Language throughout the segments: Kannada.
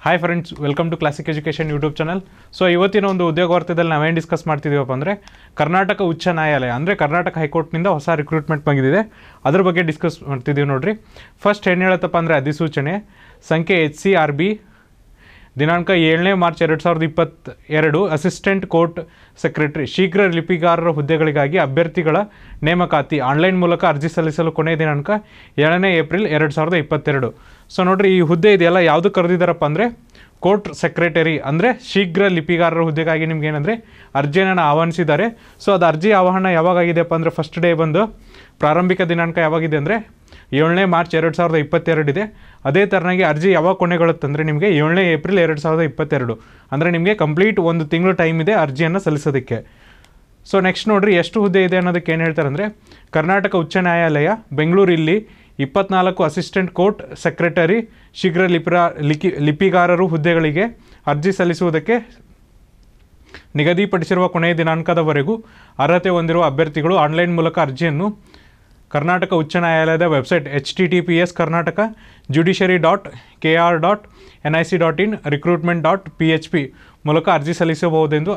hi friends welcome to classic education YouTube channel so ಇವತ್ತಿನ ಒಂದು ಉದ್ಯೋಗ ವಾರ್ತೆದಲ್ಲಿ ನಾವೇನು ಡಿಸ್ಕಸ್ ಮಾಡ್ತಿದ್ದೀವಪ್ಪ ಅಂದರೆ ಕರ್ನಾಟಕ ಉಚ್ಚ ನ್ಯಾಯಾಲಯ ಅಂದರೆ ಕರ್ನಾಟಕ ಹೈಕೋರ್ಟ್ನಿಂದ ಹೊಸ ರಿಕ್ರೂಟ್ಮೆಂಟ್ ಬಂದಿದೆ ಅದ್ರ ಬಗ್ಗೆ ಡಿಸ್ಕಸ್ ಮಾಡ್ತಿದ್ದೀವಿ ನೋಡ್ರಿ ಫಸ್ಟ್ ಏನು ಹೇಳುತ್ತಪ್ಪ ಅಂದರೆ ಅಧಿಸೂಚನೆ ಸಂಖ್ಯೆ ಎಚ್ ಸಿ ಆರ್ ಬಿ ದಿನಾಂಕ ಏಳನೇ ಮಾರ್ಚ್ ಎರಡು ಸಾವಿರದ ಇಪ್ಪತ್ತ ಎರಡು ಅಸಿಸ್ಟೆಂಟ್ ಕೋರ್ಟ್ ಸೆಕ್ರೆಟರಿ ಶೀಘ್ರ ಲಿಪಿಗಾರರ ಹುದ್ದೆಗಳಿಗಾಗಿ ಅಭ್ಯರ್ಥಿಗಳ ನೇಮಕಾತಿ ಆನ್ಲೈನ್ ಮೂಲಕ ಅರ್ಜಿ ಸಲ್ಲಿಸಲು ಕೊನೆಯ ದಿನಾಂಕ ಏಳನೇ ಏಪ್ರಿಲ್ ಎರಡು ಸಾವಿರದ ಇಪ್ಪತ್ತೆರಡು ಸೊ ನೋಡ್ರಿ ಈ ಹುದ್ದೆ ಇದೆಯಲ್ಲ ಯಾವುದು ಕರೆದಿದ್ದಾರಪ್ಪ ಅಂದರೆ ಕೋರ್ಟ್ ಸೆಕ್ರೆಟರಿ ಅಂದರೆ ಶೀಘ್ರ ಲಿಪಿಗಾರರ ಹುದ್ದೆಗಾಗಿ ನಿಮ್ಗೆ ಏನಂದರೆ ಅರ್ಜಿಯನ್ನು ಆಹ್ವಾನಿಸಿದ್ದಾರೆ ಸೊ ಅದು ಅರ್ಜಿ ಆಹ್ವಾನ ಯಾವಾಗಾಗಿದೆಯಪ್ಪ ಅಂದರೆ ಫಸ್ಟ್ ಡೇ ಬಂದು ಪ್ರಾರಂಭಿಕ ದಿನಾಂಕ ಯಾವಾಗಿದೆ ಅಂದರೆ ಏಳನೇ ಮಾರ್ಚ್ ಎರಡು ಸಾವಿರದ ಇಪ್ಪತ್ತೆರಡಿದೆ ಅದೇ ಥರನಾಗಿ ಅರ್ಜಿ ಯಾವಾಗ ಕೊನೆಗೊಳ್ಳುತ್ತಂದರೆ ನಿಮಗೆ ಏಳನೇ ಏಪ್ರಿಲ್ ಎರಡು ಸಾವಿರದ ಇಪ್ಪತ್ತೆರಡು ಅಂದರೆ ನಿಮಗೆ ಕಂಪ್ಲೀಟ್ ಒಂದು ತಿಂಗಳು ಟೈಮ್ ಇದೆ ಅರ್ಜಿಯನ್ನು ಸಲ್ಲಿಸೋದಕ್ಕೆ ಸೊ ನೆಕ್ಸ್ಟ್ ನೋಡ್ರಿ ಎಷ್ಟು ಹುದ್ದೆ ಇದೆ ಅನ್ನೋದಕ್ಕೆ ಏನು ಹೇಳ್ತಾರೆ ಅಂದರೆ ಕರ್ನಾಟಕ ಉಚ್ಚ ನ್ಯಾಯಾಲಯ ಬೆಂಗಳೂರು ಇಲ್ಲಿ ಇಪ್ಪತ್ನಾಲ್ಕು ಅಸಿಸ್ಟೆಂಟ್ ಕೋರ್ಟ್ ಸೆಕ್ರೆಟರಿ ಶೀಘ್ರ ಲಿಪಿರಾ ಲಿಖಿ ಲಿಪಿಗಾರರು ಹುದ್ದೆಗಳಿಗೆ ಅರ್ಜಿ ಸಲ್ಲಿಸುವುದಕ್ಕೆ ನಿಗದಿಪಡಿಸಿರುವ ಕೊನೆಯ ದಿನಾಂಕದವರೆಗೂ ಅರ್ಹತೆ ಹೊಂದಿರುವ ಅಭ್ಯರ್ಥಿಗಳು ಆನ್ಲೈನ್ ಮೂಲಕ ಅರ್ಜಿಯನ್ನು ಕರ್ನಾಟಕ ಉಚ್ಚ ನ್ಯಾಯಾಲಯದ website H T T P S Karnataka judiciary dot K R dot N I C dot in recruitment dot P H P ಮೂಲಕ ಅರ್ಜಿ ಸಲ್ಲಿಸಬಹುದೆಂದು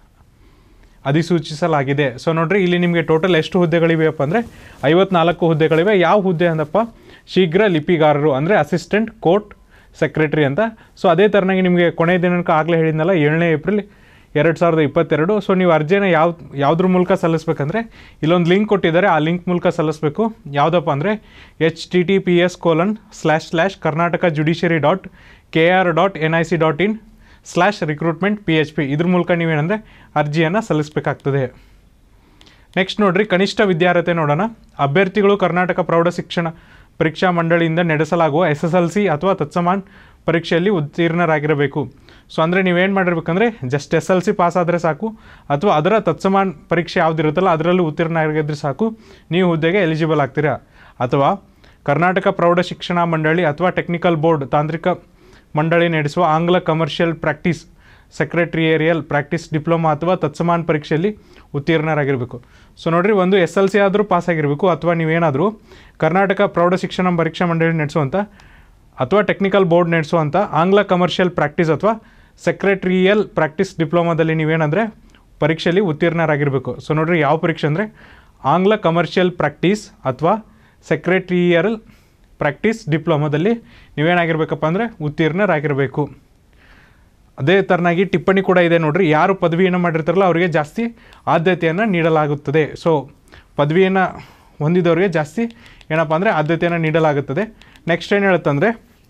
ಅಧಿಸೂಚಿಸಲಾಗಿದೆ ಸೊ ನೋಡ್ರಿ ಇಲ್ಲಿ ನಿಮಗೆ ಟೋಟಲ್ ಎಷ್ಟು ಹುದ್ದೆಗಳಿವೆಯಪ್ಪ ಅಂದರೆ ಐವತ್ನಾಲ್ಕು ಹುದ್ದೆಗಳಿವೆ ಯಾವ ಹುದ್ದೆ ಅಂದಪ್ಪ ಶೀಘ್ರ ಲಿಪಿಗಾರರು ಅಂದರೆ ಅಸಿಸ್ಟೆಂಟ್ ಕೋರ್ಟ್ ಸೆಕ್ರೆಟರಿ ಅಂತ ಸೊ ಅದೇ ಥರನಾಗಿ ನಿಮಗೆ ಕೊನೆಯ ದಿನಾಂಕ ಆಗಲೇ ಹೇಳಿದ್ನಲ್ಲ ಏಳನೇ ಏಪ್ರಿಲ್ ಎರಡು ಸಾವಿರದ ಇಪ್ಪತ್ತೆರಡು ಸೊ ನೀವು ಅರ್ಜಿನ ಯಾವ ಯಾವುದ್ರ ಮೂಲಕ ಸಲ್ಲಿಸ್ಬೇಕಂದ್ರೆ ಇಲ್ಲೊಂದು ಲಿಂಕ್ ಕೊಟ್ಟಿದ್ದಾರೆ ಆ ಲಿಂಕ್ ಮೂಲಕ ಸಲ್ಲಿಸಬೇಕು ಯಾವುದಪ್ಪ ಅಂದರೆ H T T P S colon slash slash Karnataka judiciary dot K R dot N I C dot in slash recruitment P H P ಇದ್ರ ಮೂಲಕ ನೀವೇನಂದರೆ ಅರ್ಜಿಯನ್ನು ಸಲ್ಲಿಸಬೇಕಾಗ್ತದೆ ನೆಕ್ಸ್ಟ್ ನೋಡ್ರಿ ಕನಿಷ್ಠ ವಿದ್ಯಾರ್ಹತೆ ನೋಡೋಣ ಅಭ್ಯರ್ಥಿಗಳು ಕರ್ನಾಟಕ ಪ್ರೌಢ ಶಿಕ್ಷಣ ಪರೀಕ್ಷಾ ಮಂಡಳಿಯಿಂದ ನಡೆಸಲಾಗುವ ಎಸ್ ಎಸ್ ಎಲ್ ಸಿ ಅಥವಾ ತತ್ಸಮಾನ್ ಪರೀಕ್ಷೆಯಲ್ಲಿ ಉತ್ತೀರ್ಣರಾಗಿರಬೇಕು ಸೊ ಅಂದರೆ ನೀವೇನು ಮಾಡಿರ್ಬೇಕಂದ್ರೆ just S L C pass ಆದರೆ ಸಾಕು ಅಥವಾ ಅದರ ತತ್ಸಮಾನ್ ಪರೀಕ್ಷೆ ಯಾವುದಿರುತ್ತಲ್ಲ ಅದರಲ್ಲೂ ಉತ್ತೀರ್ಣ ಆಗಿದ್ರೆ ಸಾಕು ನೀವು ಹುದ್ದೆಗೆ ಎಲಿಜಿಬಲ್ ಆಗ್ತೀರಾ ಅಥವಾ ಕರ್ನಾಟಕ ಪ್ರೌಢ ಶಿಕ್ಷಣ ಮಂಡಳಿ ಅಥವಾ ಟೆಕ್ನಿಕಲ್ ಬೋರ್ಡ್ ತಾಂತ್ರಿಕ ಮಂಡಳಿ ನಡೆಸುವ ಆಂಗ್ಲ commercial practice secretarial practice diploma ಅಥವಾ ತತ್ಸಮಾನ್ ಪರೀಕ್ಷೆಯಲ್ಲಿ ಉತ್ತೀರ್ಣರಾಗಿರಬೇಕು ಸೊ ನೋಡ್ರಿ ಒಂದು ಎಸ್ ಎಲ್ ಸಿ ಆದರೂ ಪಾಸ್ ಆಗಿರಬೇಕು ಅಥವಾ ನೀವೇನಾದರೂ ಕರ್ನಾಟಕ ಪ್ರೌಢ ಶಿಕ್ಷಣ ಪರೀಕ್ಷಾ ಮಂಡಳಿ ನಡೆಸುವಂಥ ಅಥವಾ ಟೆಕ್ನಿಕಲ್ ಬೋರ್ಡ್ ನಡೆಸುವಂಥ ಆಂಗ್ಲ ಕಮರ್ಷಿಯಲ್ ಪ್ರಾಕ್ಟೀಸ್ ಅಥವಾ ಸೆಕ್ರೆಟ್ರಿಯಲ್ ಪ್ರಾಕ್ಟೀಸ್ ಡಿಪ್ಲೊಮಾದಲ್ಲಿ ನೀವೇನಂದರೆ ಪರೀಕ್ಷೆಯಲ್ಲಿ ಉತ್ತೀರ್ಣರಾಗಿರಬೇಕು ಸೊ ನೋಡ್ರಿ ಯಾವ ಪರೀಕ್ಷೆ ಅಂದರೆ ಆಂಗ್ಲ ಕಮರ್ಷಿಯಲ್ ಪ್ರಾಕ್ಟೀಸ್ ಅಥವಾ ಸೆಕ್ರೆಟ್ರಿಯಲ್ ಪ್ರಾಕ್ಟೀಸ್ ಡಿಪ್ಲೊಮಾದಲ್ಲಿ ನೀವೇನಾಗಿರ್ಬೇಕಪ್ಪ ಅಂದರೆ ಉತ್ತೀರ್ಣರಾಗಿರಬೇಕು ಅದೇ ಥರನಾಗಿ ಟಿಪ್ಪಣಿ ಕೂಡ ಇದೆ ನೋಡ್ರಿ ಯಾರು ಪದವಿಯನ್ನು ಮಾಡಿರ್ತಾರಲ್ಲ ಅವರಿಗೆ ಜಾಸ್ತಿ ಆದ್ಯತೆಯನ್ನು ನೀಡಲಾಗುತ್ತದೆ ಸೊ ಪದವಿಯನ್ನು ಹೊಂದಿದವರಿಗೆ ಜಾಸ್ತಿ ಏನಪ್ಪ ಅಂದರೆ ಆದ್ಯತೆಯನ್ನು ನೀಡಲಾಗುತ್ತದೆ ನೆಕ್ಸ್ಟ್ ಏನು ಹೇಳುತ್ತಂದರೆ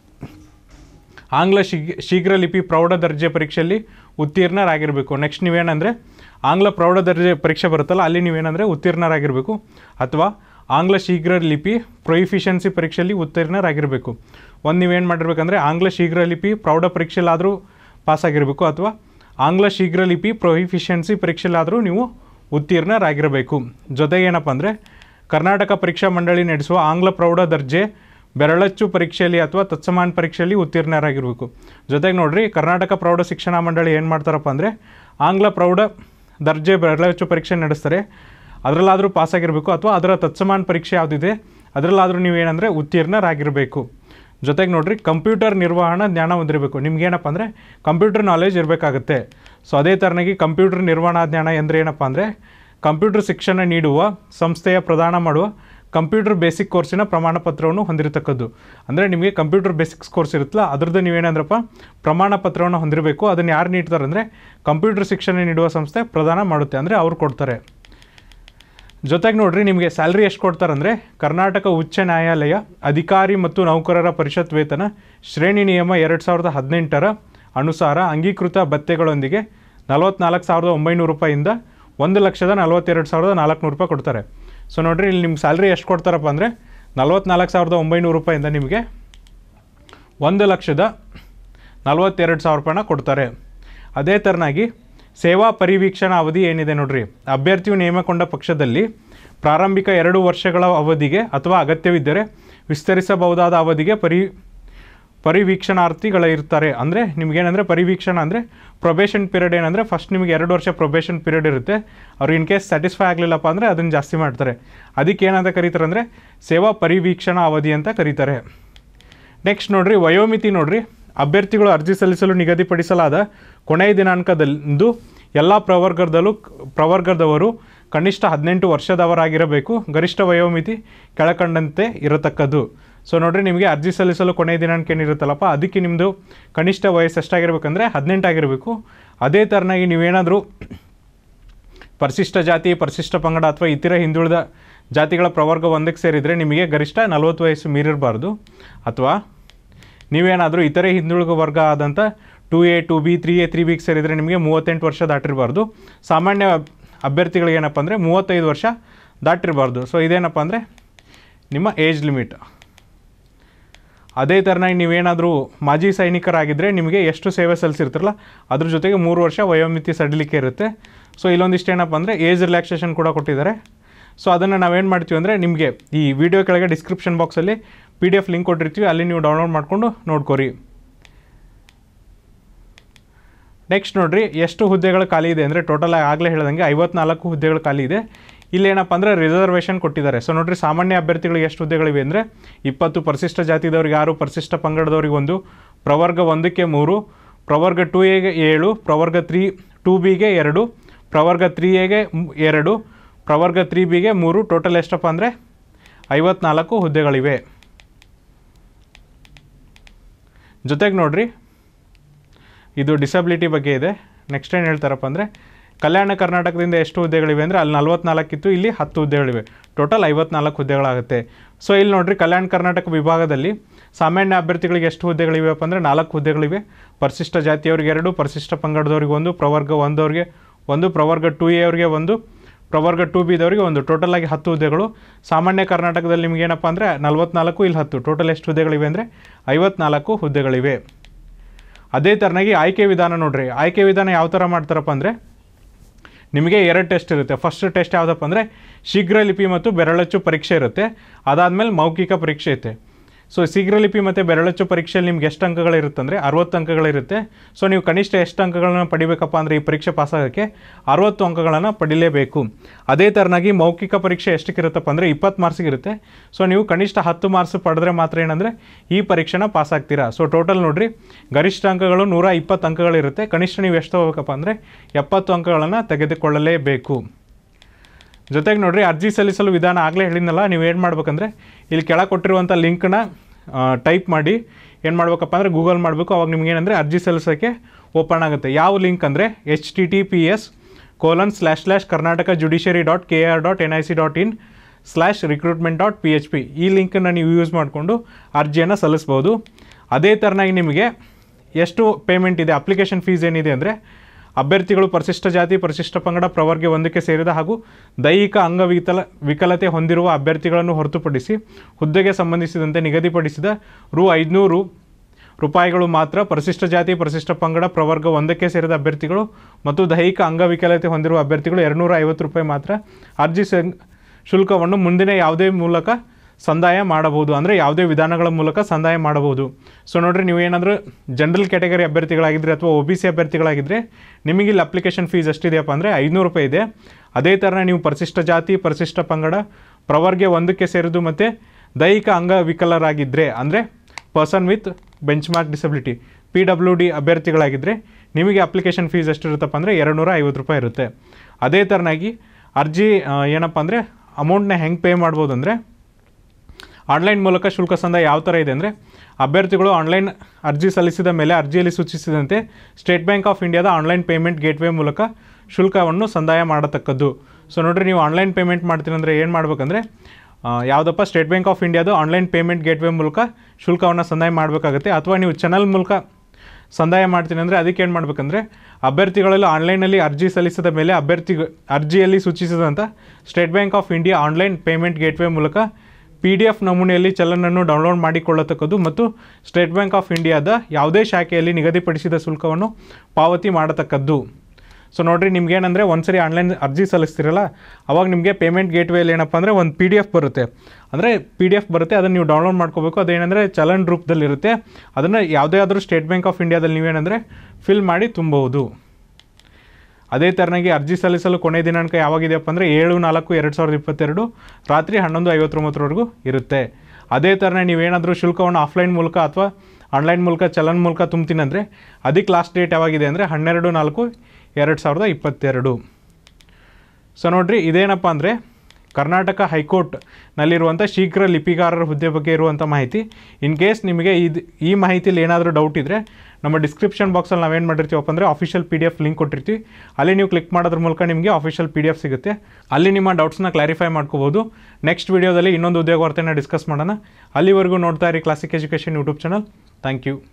ಆಂಗ್ಲ ಶೀಘ್ರ ಶೀಘ್ರ ಲಿಪಿ ಪ್ರೌಢ ದರ್ಜೆ ಪರೀಕ್ಷೆಯಲ್ಲಿ ಉತ್ತೀರ್ಣರಾಗಿರಬೇಕು ನೆಕ್ಸ್ಟ್ ನೀವೇನಂದರೆ ಆಂಗ್ಲ ಪ್ರೌಢ ದರ್ಜೆ ಪರೀಕ್ಷೆ ಬರುತ್ತಲ್ಲ ಅಲ್ಲಿ ನೀವೇನಂದರೆ ಉತ್ತೀರ್ಣರಾಗಿರಬೇಕು ಅಥವಾ ಆಂಗ್ಲ ಶೀಘ್ರ ಲಿಪಿ ಪ್ರೊಯಿಫಿಷಿಯನ್ಸಿ ಪರೀಕ್ಷೆಯಲ್ಲಿ ಉತ್ತೀರ್ಣರಾಗಿರಬೇಕು ಒಂದು ನೀವೇನು ಮಾಡಿರ್ಬೇಕಂದ್ರೆ ಆಂಗ್ಲ ಶೀಘ್ರ ಲಿಪಿ ಪ್ರೌಢ ಪರೀಕ್ಷೆಯಲ್ಲಾದರೂ ಪಾಸಾಗಿರಬೇಕು ಅಥವಾ ಆಂಗ್ಲ ಶೀಘ್ರ ಲಿಪಿ ಪ್ರೊಹಿಫಿಷಿಯನ್ಸಿ ಪರೀಕ್ಷೆಯಲ್ಲಾದರೂ ನೀವು ಉತ್ತೀರ್ಣರಾಗಿರಬೇಕು ಜೊತೆಗೆ ಏನಪ್ಪ ಅಂದರೆ ಕರ್ನಾಟಕ ಪರೀಕ್ಷಾ ಮಂಡಳಿ ನಡೆಸುವ ಆಂಗ್ಲ ಪ್ರೌಢ ದರ್ಜೆ ಬೆರಳಚ್ಚು ಪರೀಕ್ಷೆಯಲ್ಲಿ ಅಥವಾ ತತ್ಸಮಾನ್ ಪರೀಕ್ಷೆಯಲ್ಲಿ ಉತ್ತೀರ್ಣರಾಗಿರಬೇಕು ಜೊತೆಗೆ ನೋಡ್ರಿ ಕರ್ನಾಟಕ ಪ್ರೌಢ ಶಿಕ್ಷಣ ಮಂಡಳಿ ಏನು ಮಾಡ್ತಾರಪ್ಪ ಅಂದರೆ ಆಂಗ್ಲ ಪ್ರೌಢ ದರ್ಜೆ ಬೆರಳಚ್ಚು ಪರೀಕ್ಷೆ ನಡೆಸ್ತಾರೆ ಅದರಲ್ಲಾದರೂ ಪಾಸಾಗಿರಬೇಕು ಅಥವಾ ಅದರ ತತ್ಸಮಾನ್ ಪರೀಕ್ಷೆ ಯಾವುದಿದೆ ಅದರಲ್ಲಾದರೂ ನೀವೇನಂದರೆ ಉತ್ತೀರ್ಣರಾಗಿರಬೇಕು ಜೊತೆಗೆ ನೋಡ್ರಿ ಕಂಪ್ಯೂಟರ್ ನಿರ್ವಹಣಾ ಜ್ಞಾನ ಹೊಂದಿರಬೇಕು ನಿಮ್ಗೇನಪ್ಪ ಅಂದರೆ ಕಂಪ್ಯೂಟರ್ ನಾಲೆಜ್ ಇರಬೇಕಾಗುತ್ತೆ ಸೊ ಅದೇ ಥರನಾಗಿ ಕಂಪ್ಯೂಟರ್ ನಿರ್ವಹಣಾ ಜ್ಞಾನ ಅಂದರೆ ಏನಪ್ಪ ಅಂದರೆ ಕಂಪ್ಯೂಟರ್ ಶಿಕ್ಷಣ ನೀಡುವ ಸಂಸ್ಥೆಯ ಪ್ರದಾನ ಮಾಡುವ ಕಂಪ್ಯೂಟರ್ ಬೇಸಿಕ್ ಕೋರ್ಸಿನ ಪ್ರಮಾಣ ಪತ್ರವನ್ನು ಹೊಂದಿರತಕ್ಕದ್ದು ಅಂದರೆ ನಿಮಗೆ ಕಂಪ್ಯೂಟರ್ ಬೇಸಿಕ್ಸ್ ಕೋರ್ಸ್ ಇರುತ್ತಲ್ಲ ಅದ್ರದ್ದು ನೀವೇನಂದ್ರಪ್ಪ ಪ್ರಮಾಣ ಪತ್ರವನ್ನು ಹೊಂದಿರಬೇಕು ಅದನ್ನು ಯಾರು ನೀಡ್ತಾರೆ ಅಂದರೆ ಕಂಪ್ಯೂಟರ್ ಶಿಕ್ಷಣ ನೀಡುವ ಸಂಸ್ಥೆ ಪ್ರದಾನ ಮಾಡುತ್ತೆ ಅಂದರೆ ಅವ್ರು ಕೊಡ್ತಾರೆ ಜೊತೆಗೆ ನೋಡ್ರಿ ನಿಮಗೆ ಸ್ಯಾಲ್ರಿ ಎಷ್ಟು ಕೊಡ್ತಾರಂದರೆ ಕರ್ನಾಟಕ ಉಚ್ಚ ನ್ಯಾಯಾಲಯ ಅಧಿಕಾರಿ ಮತ್ತು ನೌಕರರ ಪರಿಷತ್ ವೇತನ ಶ್ರೇಣಿ ನಿಯಮ ಎರಡು ಸಾವಿರದ ಹದಿನೆಂಟರ ಅನುಸಾರ ಅಂಗೀಕೃತ ಭತ್ಯೆಗಳೊಂದಿಗೆ ನಲವತ್ನಾಲ್ಕು ಸಾವಿರದ ಒಂಬೈನೂರು ರೂಪಾಯಿಂದ ಒಂದು ಲಕ್ಷದ ನಲವತ್ತೆರಡು ಸಾವಿರದ ನಾಲ್ಕುನೂರು ರೂಪಾಯಿ ಕೊಡ್ತಾರೆ ಸೊ ನೋಡ್ರಿ ಇಲ್ಲಿ ನಿಮ್ಮ ಸ್ಯಾಲ್ರಿ ಎಷ್ಟು ಕೊಡ್ತಾರಪ್ಪ ಅಂದರೆ ನಲವತ್ನಾಲ್ಕು ಸಾವಿರದ ಒಂಬೈನೂರು ರೂಪಾಯಿಂದ ನಿಮಗೆ ಒಂದು ಲಕ್ಷದ ನಲವತ್ತೆರಡು ಸಾವಿರ ರೂಪಾಯಿನ ಕೊಡ್ತಾರೆ ಅದೇ ಥರನಾಗಿ ಸೇವಾ ಪರಿವೀಕ್ಷಣಾ ಅವಧಿ ಏನಿದೆ ನೋಡ್ರಿ ಅಭ್ಯರ್ಥಿಯು ನೇಮಕೊಂಡ ಪಕ್ಷದಲ್ಲಿ ಪ್ರಾರಂಭಿಕ ಎರಡು ವರ್ಷಗಳ ಅವಧಿಗೆ ಅಥವಾ ಅಗತ್ಯವಿದ್ದರೆ ವಿಸ್ತರಿಸಬಹುದಾದ ಅವಧಿಗೆ ಪರಿ ಪರಿವೀಕ್ಷಣಾರ್ಥಿಗಳು ಇರ್ತಾರೆ ಅಂದರೆ ನಿಮಗೇನಂದರೆ ಪರಿವೀಕ್ಷಣ ಅಂದರೆ ಪ್ರೊಬೇಷನ್ ಪೀರಿಯಡ್ ಏನಂದರೆ ಫಸ್ಟ್ ನಿಮಗೆ ಎರಡು ವರ್ಷ ಪ್ರೊಬೇಷನ್ ಪೀರಿಯಡ್ ಇರುತ್ತೆ ಅವ್ರು ಇನ್ ಕೇಸ್ ಸ್ಯಾಟಿಸ್ಫೈ ಆಗಲಿಲ್ಲಪ್ಪ ಅಂದರೆ ಅದನ್ನು ಜಾಸ್ತಿ ಮಾಡ್ತಾರೆ ಅದಕ್ಕೆ ಏನಂತ ಕರೀತಾರೆ ಅಂದರೆ ಸೇವಾ ಪರಿವೀಕ್ಷಣಾ ಅವಧಿ ಅಂತ ಕರೀತಾರೆ ನೆಕ್ಸ್ಟ್ ನೋಡ್ರಿ ವಯೋಮಿತಿ ನೋಡ್ರಿ ಅಭ್ಯರ್ಥಿಗಳು ಅರ್ಜಿ ಸಲ್ಲಿಸಲು ನಿಗದಿಪಡಿಸಲಾದ ಕೊನೆಯ ದಿನಾಂಕದಂದು ಎಲ್ಲ ಪ್ರವರ್ಗದಲ್ಲೂ ಪ್ರವರ್ಗದವರು ಕನಿಷ್ಠ ಹದಿನೆಂಟು ವರ್ಷದವರಾಗಿರಬೇಕು ಗರಿಷ್ಠ ವಯೋಮಿತಿ ಕೆಳಕಂಡಂತೆ ಇರತಕ್ಕದ್ದು ಸೊ ನೋಡ್ರಿ ನಿಮಗೆ ಅರ್ಜಿ ಸಲ್ಲಿಸಲು ಕೊನೆಯ ದಿನಾಂಕ ಏನಿರುತ್ತಲ್ಲಪ್ಪ ಅದಕ್ಕೆ ನಿಮ್ಮದು ಕನಿಷ್ಠ ವಯಸ್ಸು ಎಷ್ಟಾಗಿರ್ಬೇಕಂದ್ರೆ ಹದಿನೆಂಟು ಆಗಿರಬೇಕು ಅದೇ ಥರನಾಗಿ ನೀವೇನಾದರೂ ಪರಿಶಿಷ್ಟ ಜಾತಿ ಪರಿಶಿಷ್ಟ ಪಂಗಡ ಅಥವಾ ಇತರ ಹಿಂದುಳಿದ ಜಾತಿಗಳ ಪ್ರವರ್ಗ ಒಂದಕ್ಕೆ ಸೇರಿದರೆ ನಿಮಗೆ ಗರಿಷ್ಠ ನಲವತ್ತು ವಯಸ್ಸು ಮೀರಿರಬಾರ್ದು ಅಥವಾ ನೀವೇನಾದರೂ ಇತರೆ ಹಿಂದುಳಿದ ವರ್ಗ ಆದಂಥ two A two B three A three ಬಿಗೆ ಸೇರಿದರೆ ನಿಮಗೆ ಮೂವತ್ತೆಂಟು ವರ್ಷ ದಾಟಿರಬಾರ್ದು ಸಾಮಾನ್ಯ ಅಭ್ಯರ್ಥಿಗಳಿಗೆ ಏನಪ್ಪ ಅಂದರೆ ಮೂವತ್ತೈದು ವರ್ಷ ದಾಟಿರಬಾರ್ದು ಸೊ ಇದೇನಪ್ಪ ಅಂದರೆ ನಿಮ್ಮ ಏಜ್ ಲಿಮಿಟ್ ಅದೇ ಥರನಾಗಿ ನೀವೇನಾದರೂ ಮಾಜಿ ಸೈನಿಕರಾಗಿದ್ದರೆ ನಿಮಗೆ ಎಷ್ಟು ಸೇವೆ ಸಲ್ಲಿಸಿರ್ತಾರಲ್ಲ ಅದ್ರ ಜೊತೆಗೆ ಮೂರು ವರ್ಷ ವಯೋಮಿತಿ ಸಡಿಲಿಕೆ ಇರುತ್ತೆ ಸೊ ಇಲ್ಲೊಂದಿಷ್ಟು ಏನಪ್ಪ ಅಂದರೆ ಏಜ್ ರಿಲ್ಯಾಕ್ಸೇಷನ್ ಕೂಡ ಕೊಟ್ಟಿದ್ದಾರೆ ಸೊ ಅದನ್ನು ನಾವೇನು ಮಾಡ್ತೀವಿ ಅಂದರೆ ನಿಮಗೆ ಈ ವಿಡಿಯೋ ಕೆಳಗೆ ಡಿಸ್ಕ್ರಿಪ್ಷನ್ ಬಾಕ್ಸಲ್ಲಿ ಪಿ ಡಿ ಎಫ್ ಲಿಂಕ್ ಕೊಟ್ಟಿರ್ತೀವಿ ಅಲ್ಲಿ ನೀವು ಡೌನ್ಲೋಡ್ ಮಾಡಿಕೊಂಡು ನೋಡ್ಕೊರಿ ನೆಕ್ಸ್ಟ್ ನೋಡ್ರಿ ಎಷ್ಟು ಹುದ್ದೆಗಳು ಖಾಲಿ ಇದೆ ಅಂದರೆ ಟೋಟಲ್ ಆಗಲೇ ಹೇಳ್ದಂಗೆ ಐವತ್ನಾಲ್ಕು ಹುದ್ದೆಗಳು ಖಾಲಿ ಇದೆ ಇಲ್ಲೇನಪ್ಪ ಅಂದರೆ ರಿಸರ್ವೇಷನ್ ಕೊಟ್ಟಿದ್ದಾರೆ ಸೊ ನೋಡ್ರಿ ಸಾಮಾನ್ಯ ಅಭ್ಯರ್ಥಿಗಳಿಗೆ ಎಷ್ಟು ಹುದ್ದೆಗಳಿವೆ ಅಂದರೆ ಇಪ್ಪತ್ತು ಪರಿಶಿಷ್ಟ ಜಾತಿದವ್ರಿಗೆ ಆರು ಪರಿಶಿಷ್ಟ ಪಂಗಡದವ್ರಿಗೆ ಒಂದು ಪ್ರವರ್ಗ ಒಂದಕ್ಕೆ ಮೂರು ಪ್ರವರ್ಗ ಟು ಎಗೆ ಏಳು ಪ್ರವರ್ಗ ತ್ರೀ ಟು ಬಿಗೆ ಎರಡು ಪ್ರವರ್ಗ ತ್ರೀ ಎಗೆ ಎರಡು ಪ್ರವರ್ಗ ತ್ರೀ ಬಿಗೆ ಮೂರು ಟೋಟಲ್ ಎಷ್ಟಪ್ಪ ಅಂದರೆ ಐವತ್ನಾಲ್ಕು ಹುದ್ದೆಗಳಿವೆ ಜೊತೆಗೆ ನೋಡ್ರಿ ಇದು ಡಿಸಬಿಲಿಟಿ ಬಗ್ಗೆ ಇದೆ ನೆಕ್ಸ್ಟ್ ಏನು ಹೇಳ್ತಾರಪ್ಪ ಅಂದರೆ ಕಲ್ಯಾಣ ಕರ್ನಾಟಕದಿಂದ ಎಷ್ಟು ಹುದ್ದೆಗಳಿವೆ ಅಂದರೆ ಅಲ್ಲಿ ನಲ್ವತ್ನಾಲ್ಕಿತ್ತು ಇಲ್ಲಿ ಹತ್ತು ಹುದ್ದೆಗಳಿವೆ ಟೋಟಲ್ ಐವತ್ನಾಲ್ಕು ಹುದ್ದೆಗಳಾಗುತ್ತೆ ಸೊ ಇಲ್ಲಿ ನೋಡ್ರಿ ಕಲ್ಯಾಣ ಕರ್ನಾಟಕ ವಿಭಾಗದಲ್ಲಿ ಸಾಮಾನ್ಯ ಅಭ್ಯರ್ಥಿಗಳಿಗೆ ಎಷ್ಟು ಹುದ್ದೆಗಳಿವೆಪ್ಪ ಅಂದರೆ ನಾಲ್ಕು ಹುದ್ದೆಗಳಿವೆ ಪರಿಶಿಷ್ಟ ಜಾತಿಯವರಿಗೆ ಎರಡು ಪರಿಶಿಷ್ಟ ಪಂಗಡದವ್ರಿಗೆ ಒಂದು ಪ್ರವರ್ಗ ಒಂದವ್ರಿಗೆ ಒಂದು ಪ್ರವರ್ಗ ಟು ಎ ಅವರಿಗೆ ಒಂದು ಪ್ರವರ್ಗ ಟು ಬಿದವರಿಗೆ ಒಂದು ಟೋಟಲ್ ಆಗಿ ಹತ್ತು ಹುದ್ದೆಗಳು ಸಾಮಾನ್ಯ ಕರ್ನಾಟಕದಲ್ಲಿ ನಿಮ್ಗೆ ಏನಪ್ಪ ಅಂದರೆ ನಲ್ವತ್ನಾಲ್ಕು ಇಲ್ಲಿ ಹತ್ತು ಟೋಟಲ್ ಎಷ್ಟು ಹುದ್ದೆಗಳಿವೆ ಅಂದರೆ ಐವತ್ನಾಲ್ಕು ಹುದ್ದೆಗಳಿವೆ ಅದೇ ಥರನಾಗಿ ಆಯ್ಕೆ ವಿಧಾನ ನೋಡ್ರಿ ಆಯ್ಕೆ ವಿಧಾನ ಯಾವ ಥರ ಮಾಡ್ತಾರಪ್ಪ ಅಂದರೆ ನಿಮಗೆ ಎರಡು ಟೆಸ್ಟ್ ಇರುತ್ತೆ ಫಸ್ಟ್ ಟೆಸ್ಟ್ ಯಾವುದಪ್ಪ ಅಂದರೆ ಶೀಘ್ರ ಲಿಪಿ ಮತ್ತು ಬೆರಳಚ್ಚು ಪರೀಕ್ಷೆ ಇರುತ್ತೆ ಅದಾದಮೇಲೆ ಮೌಖಿಕ ಪರೀಕ್ಷೆ ಇರುತ್ತೆ ಸೊ ಶೀಘ್ರ ಲಿಪಿ ಮತ್ತು ಬೆರಳಚ್ಚು ಪರೀಕ್ಷೆಯಲ್ಲಿ ನಿಮ್ಗೆ ಎಷ್ಟು ಅಂಕಗಳಿರುತ್ತೆ ಅಂದರೆ ಅರವತ್ತು ಅಂಕಗಳಿರುತ್ತೆ ಸೊ ನೀವು ಕನಿಷ್ಠ ಎಷ್ಟು ಅಂಕಗಳನ್ನು ಪಡಿಬೇಕಪ್ಪ ಅಂದರೆ ಈ ಪರೀಕ್ಷೆ ಪಾಸ್ ಆಗೋಕ್ಕೆ ಅರವತ್ತು ಅಂಕಗಳನ್ನು ಪಡಿಲೇಬೇಕು ಅದೇ ಥರನಾಗಿ ಮೌಖಿಕ ಪರೀಕ್ಷೆ ಎಷ್ಟಕ್ಕಿರುತ್ತಪ್ಪ ಅಂದರೆ ಇಪ್ಪತ್ತು ಮಾರ್ಕ್ಸಿಗೆ ಇರುತ್ತೆ ಸೊ ನೀವು ಕನಿಷ್ಠ ಹತ್ತು ಮಾರ್ಕ್ಸ್ ಪಡೆದ್ರೆ ಮಾತ್ರ ಏನಂದರೆ ಈ ಪರೀಕ್ಷೆನ ಪಾಸ್ ಆಗ್ತೀರಾ ಸೊ ಟೋಟಲ್ ನೋಡಿರಿ ಗರಿಷ್ಠ ಅಂಕಗಳು ನೂರ ಇಪ್ಪತ್ತು ಅಂಕಗಳಿರುತ್ತೆ ಕನಿಷ್ಠ ನೀವು ಎಷ್ಟು ಹೋಗ್ಬೇಕಪ್ಪ ಅಂದರೆ ಎಪ್ಪತ್ತು ಅಂಕಗಳನ್ನು ತೆಗೆದುಕೊಳ್ಳಲೇಬೇಕು ಜೊತೆಗೆ ನೋಡ್ರಿ ಅರ್ಜಿ ಸಲ್ಲಿಸಲು ವಿಧಾನ ಆಗಲೇ ಹೇಳಿದ್ನಲ್ಲ ನೀವು ಏನು ಮಾಡ್ಬೇಕಂದ್ರೆ ಇಲ್ಲಿ ಕೆಳಗೆ ಕೊಟ್ಟಿರುವಂಥ ಲಿಂಕ್ನ ಟೈಪ್ ಮಾಡಿ ಏನು ಮಾಡ್ಬೇಕಪ್ಪ ಅಂದರೆ ಗೂಗಲ್ ಮಾಡಬೇಕು ಅವಾಗ ನಿಮ್ಗೆ ಏನಂದರೆ ಅರ್ಜಿ ಸಲ್ಲಿಸೋಕ್ಕೆ ಓಪನ್ ಆಗುತ್ತೆ ಯಾವ ಲಿಂಕ್ ಅಂದರೆ H T T P S colon slash slash Karnataka judiciary dot K R dot N I C dot in slash recruitment dot P H P ಈ ಲಿಂಕನ್ನು ನೀವು ಯೂಸ್ ಮಾಡಿಕೊಂಡು ಅರ್ಜಿಯನ್ನು ಸಲ್ಲಿಸ್ಬೋದು ಅದೇ ಥರನಾಗಿ ನಿಮಗೆ ಎಷ್ಟು ಪೇಮೆಂಟ್ ಇದೆ ಅಪ್ಲಿಕೇಶನ್ ಫೀಸ್ ಏನಿದೆ ಅಂದರೆ ಅಭ್ಯರ್ಥಿಗಳು ಪರಿಶಿಷ್ಟ ಜಾತಿ ಪರಿಶಿಷ್ಟ ಪಂಗಡ ಪ್ರವರ್ಗ ಒಂದಕ್ಕೆ ಸೇರಿದ ಹಾಗೂ ದೈಹಿಕ ಅಂಗವಿಕಲ ವಿಕಲತೆ ಹೊಂದಿರುವ ಅಭ್ಯರ್ಥಿಗಳನ್ನು ಹೊರತುಪಡಿಸಿ ಹುದ್ದೆಗೆ ಸಂಬಂಧಿಸಿದಂತೆ ನಿಗದಿಪಡಿಸಿದ ರು ಐದುನೂರು ರೂಪಾಯಿಗಳು ಮಾತ್ರ ಪರಿಶಿಷ್ಟ ಜಾತಿ ಪರಿಶಿಷ್ಟ ಪಂಗಡ ಪ್ರವರ್ಗ ಒಂದಕ್ಕೆ ಸೇರಿದ ಅಭ್ಯರ್ಥಿಗಳು ಮತ್ತು ದೈಹಿಕ ಅಂಗವಿಕಲತೆ ಹೊಂದಿರುವ ಅಭ್ಯರ್ಥಿಗಳು ಎರಡುನೂರ ಐವತ್ತು ರೂಪಾಯಿ ಮಾತ್ರ ಅರ್ಜಿ ಸಂ- ಶುಲ್ಕವನ್ನು ಮುಂದಿನ ಯಾವುದೇ ಮೂಲಕ ಸಂದಾಯ ಮಾಡಬಹುದು ಅಂದರೆ ಯಾವುದೇ ವಿಧಾನಗಳ ಮೂಲಕ ಸಂದಾಯ ಮಾಡಬಹುದು ಸೊ ನೋಡ್ರಿ ನೀವು ಏನಾದರೂ ಜನರಲ್ ಕ್ಯಾಟಗರಿ ಅಭ್ಯರ್ಥಿಗಳಾಗಿದ್ದರೆ ಅಥವಾ ಒ ಬಿ ಸಿ ಅಭ್ಯರ್ಥಿಗಳಾಗಿದ್ದರೆ ನಿಮಗೆ ಇಲ್ಲಿ ಅಪ್ಲಿಕೇಶನ್ ಫೀಸ್ ಎಷ್ಟಿದೆಯಪ್ಪ ಅಂದರೆ ಐನೂರು ರೂಪಾಯಿ ಇದೆ ಅದೇ ಥರ ನೀವು ಪರಿಶಿಷ್ಟ ಜಾತಿ ಪರಿಶಿಷ್ಟ ಪಂಗಡ ಪ್ರವರ್ಗೆ ಒಂದಕ್ಕೆ ಸೇರಿದು ಮತ್ತು ದೈಹಿಕ ಅಂಗವಿಕಲರಾಗಿದ್ದರೆ ಅಂದರೆ person with benchmark disability P W D ಅಭ್ಯರ್ಥಿಗಳಾಗಿದ್ದರೆ ನಿಮಗೆ ಅಪ್ಲಿಕೇಶನ್ ಫೀಸ್ ಎಷ್ಟಿರುತ್ತಪ್ಪ ಅಂದರೆ ಎರಡು ನೂರ ಐವತ್ತು ರೂಪಾಯಿ ಇರುತ್ತೆ ಅದೇ ಥರನಾಗಿ ಅರ್ಜಿ ಆ, ಏನಪ್ಪ ಅಂದರೆ ಅಮೌಂಟ್ನ ಹೆಂಗೆ ಪೇ ಮಾಡ್ಬೋದು ಅಂದರೆ ಆನ್ಲೈನ್ ಮೂಲಕ ಶುಲ್ಕ ಸಂದಾಯ ಯಾವ ಥರ ಇದೆ ಅಂದರೆ ಅಭ್ಯರ್ಥಿಗಳು ಆನ್ಲೈನ್ ಅರ್ಜಿ ಸಲ್ಲಿಸಿದ ಮೇಲೆ ಅರ್ಜಿಯಲ್ಲಿ ಸೂಚಿಸಿದಂತೆ ಸ್ಟೇಟ್ ಬ್ಯಾಂಕ್ ಆಫ್ ಇಂಡಿಯಾದ ಆನ್ಲೈನ್ ಪೇಮೆಂಟ್ ಗೇಟ್ವೇ ಮೂಲಕ ಶುಲ್ಕವನ್ನು ಸಂದಾಯ ಮಾಡತಕ್ಕದ್ದು ಸೊ ನೋಡಿರಿ ನೀವು ಆನ್ಲೈನ್ ಪೇಮೆಂಟ್ ಮಾಡ್ತೀನಿ ಅಂದರೆ ಏನು ಮಾಡ್ಬೇಕಂದ್ರೆ ಆ, ಯಾವುದಪ್ಪ ಸ್ಟೇಟ್ ಬ್ಯಾಂಕ್ ಆಫ್ ಇಂಡಿಯಾದ ಆನ್ಲೈನ್ ಪೇಮೆಂಟ್ ಗೇಟ್ವೇ ಮೂಲಕ ಶುಲ್ಕವನ್ನು ಸಂದಾಯ ಮಾಡಬೇಕಾಗುತ್ತೆ ಅಥವಾ ನೀವು ಚಾನಲ್ ಮೂಲಕ ಸಂದಾಯ ಮಾಡ್ತೀನಿ ಅಂದರೆ ಅದಕ್ಕೆ ಏನು ಮಾಡಬೇಕಂದ್ರೆ ಅಭ್ಯರ್ಥಿಗಳೆಲ್ಲ ಆನ್ಲೈನಲ್ಲಿ ಅರ್ಜಿ ಸಲ್ಲಿಸಿದ ಮೇಲೆ ಅಭ್ಯರ್ಥಿ ಅರ್ಜಿಯಲ್ಲಿ ಸೂಚಿಸಿದಂಥ state bank of India online payment gateway ಮೂಲಕ ಪಿ ಡಿ ಎಫ್ ನಮೂನೆಯಲ್ಲಿ ಚಲನನ್ನು ಡೌನ್ಲೋಡ್ ಮಾಡಿಕೊಳ್ಳತಕ್ಕದ್ದು ಮತ್ತು ಸ್ಟೇಟ್ ಬ್ಯಾಂಕ್ ಆಫ್ ಇಂಡಿಯಾದ ಯಾವುದೇ ಶಾಖೆಯಲ್ಲಿ ನಿಗದಿಪಡಿಸಿದ ಶುಲ್ಕವನ್ನು ಪಾವತಿ ಮಾಡತಕ್ಕದ್ದು ಸೊ ನೋಡಿರಿ ನಿಮ್ಗೇನಂದರೆ ಒಂದ್ಸರಿ ಆನ್ಲೈನ್ ಅರ್ಜಿ ಸಲ್ಲಿಸ್ತಿರಲ್ಲ ಅವಾಗ ನಿಮಗೆ ಪೇಮೆಂಟ್ ಗೇಟ್ವೇಲಿ ಏನಪ್ಪ ಅಂದರೆ ಒಂದು ಪಿ ಡಿ ಎಫ್ ಬರುತ್ತೆ ಅಂದರೆ ಪಿ ಡಿ ಎಫ್ ಬರುತ್ತೆ ಅದನ್ನು ನೀವು ಡೌನ್ಲೋಡ್ ಮಾಡ್ಕೋಬೇಕು ಅದೇನೆಂದರೆ ಚಲನ್ ರೂಪದಲ್ಲಿರುತ್ತೆ ಅದನ್ನು ಯಾವುದೇ ಆದರೂ ಸ್ಟೇಟ್ ಬ್ಯಾಂಕ್ ಆಫ್ ಇಂಡಿಯಾದಲ್ಲಿ ನೀವೇನಂದರೆ ಫಿಲ್ ಮಾಡಿ ತುಂಬಬಹುದು ಅದೇ ಥರನಾಗಿ ಅರ್ಜಿ ಸಲ್ಲಿಸಲು ಕೊನೆ ದಿನಾಂಕ ಯಾವಾಗಿದೆಯಪ್ಪ ಅಂದರೆ ಏಳು ನಾಲ್ಕು ಎರಡು ಸಾವಿರದ ಇಪ್ಪತ್ತೆರಡು ರಾತ್ರಿ ಹನ್ನೊಂದು ಐವತ್ತೊಂಬತ್ತರವರೆಗೂ ಇರುತ್ತೆ ಅದೇ ಥರನೇ ನೀವೇನಾದರೂ ಶುಲ್ಕವನ್ನು ಆಫ್ಲೈನ್ ಮೂಲಕ ಅಥವಾ ಆನ್ಲೈನ್ ಮೂಲಕ ಚಲನ್ ಮೂಲಕ ತುಂಬ್ತೀನಿ ಅಂದರೆ ಅದಕ್ಕೆ ಲಾಸ್ಟ್ ಡೇಟ್ ಯಾವಾಗಿದೆ ಅಂದರೆ ಹನ್ನೆರಡು ನಾಲ್ಕು ಎರಡು ಸಾವಿರದ ಇಪ್ಪತ್ತೆರಡು ಸೊ ನೋಡ್ರಿ ಇದೇನಪ್ಪ ಅಂದರೆ ಕರ್ನಾಟಕ ಹೈಕೋರ್ಟ್ನಲ್ಲಿರುವಂಥ ಶೀಘ್ರ ಲಿಪಿಗಾರರ ಹುದ್ದೆ ಬಗ್ಗೆ ಇರುವಂಥ ಮಾಹಿತಿ ಇನ್ ಕೇಸ್ ನಿಮಗೆ ಇದು ಈ ಮಾಹಿತಿಲಿ ಏನಾದರೂ ಡೌಟ್ ಇದ್ದರೆ ನಮ್ಮ ಡಿಸ್ಕ್ರಿಪ್ಷನ್ ಬಾಕ್ಸಲ್ಲಿ ನಾವೇನು ಮಾಡಿರ್ತೀವಪ್ಪ ಅಂದರೆ official P D F link ಕೊಟ್ಟಿರ್ತೀವಿ ಅಲ್ಲಿ ನೀವು ಕ್ಲಿಕ್ ಮಾಡೋದ್ರ ಮೂಲಕ ನಿಮಗೆ ಅಫಿಷಿಯಲ್ ಪಿ ಡಿ ಎಫ್ ಸಿಗುತ್ತೆ ಅಲ್ಲಿ ನಿಮ್ಮ ಡೌಟ್ಸ್ನ ಕ್ಲಾರಿಫೈ ಮಾಡ್ಕೋಬೋದು ನೆಕ್ಸ್ಟ್ ವೀಡಿಯೋದಲ್ಲಿ ಇನ್ನೊಂದು ಉದ್ಯೋಗ ವಾರ್ತೆನ ಡಿಸ್ಕಸ್ ಮಾಡೋಣ ಅಲ್ಲಿವರೆಗೂ ನೋಡ್ತಾ ಇರಿ classic education YouTube channel thank you